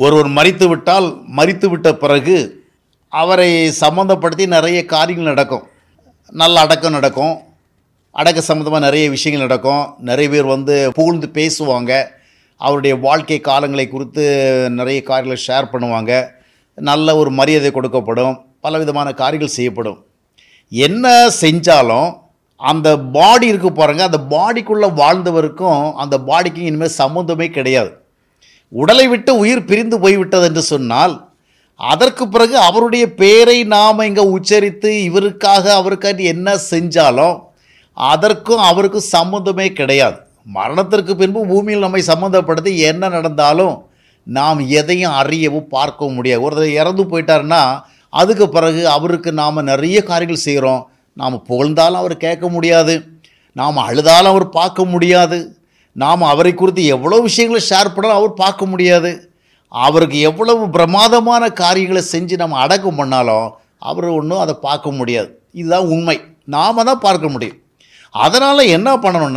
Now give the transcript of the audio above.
ஒருவர் மறித்து விட்டால் மறித்து விட்ட பிறகு அவரை சம்மந்தப்படுத்தி நிறைய காரியங்கள் நடக்கும் நல்ல அடக்கம் நடக்கும் அடக்க சம்மந்தமாக நிறைய விஷயங்கள் நடக்கும் நிறைய பேர் வந்து புகழ்ந்து பேசுவாங்க அவருடைய வாழ்க்கை காலங்களை குறித்து நிறைய காரியங்களை ஷேர் பண்ணுவாங்க நல்ல ஒரு மரியாதை கொடுக்கப்படும் பல விதமான காரியங்கள் செய்யப்படும் என்ன செஞ்சாலும் அந்த பாடி இருக்கு பாருங்க அந்த பாடிக்குள்ளே வாழ்ந்தவருக்கும் அந்த பாடிக்கும் இனிமேல் சம்மந்தமே கிடையாது உடலை விட்டு உயிர் பிரிந்து போய்விட்டது என்று சொன்னால் அதற்கு பிறகு அவருடைய பெயரை நாம் இங்கே உச்சரித்து இவருக்காக அவருக்காக என்ன செஞ்சாலும் அதற்கும் அவருக்கும் சம்மந்தமே கிடையாது மரணத்திற்கு பின்பு பூமியில் நம்மை சம்மந்தப்படுத்தி என்ன நடந்தாலும் நாம் எதையும் அறியவும் பார்க்கவும் முடியாது ஒருத்தர் இறந்து போயிட்டாருன்னா அதுக்கு பிறகு அவருக்கு நாம் நிறைய காரியங்கள் செய்கிறோம் நாம் புகழ்ந்தாலும் அவர் கேட்க முடியாது நாம் அழுதாலும் அவர் பார்க்க முடியாது நாம் அவரை குறித்து எவ்வளோ விஷயங்களை ஷேர் பண்ணாலும் அவர் பார்க்க முடியாது அவருக்கு எவ்வளவு பிரமாதமான காரியங்களை செஞ்சு நம்ம அடக்கம் பண்ணாலும் அவர் ஒன்றும் அதை பார்க்க முடியாது இதுதான் உண்மை நாம் தான் பார்க்க முடியும் அதனால் என்ன பண்ணணும்னா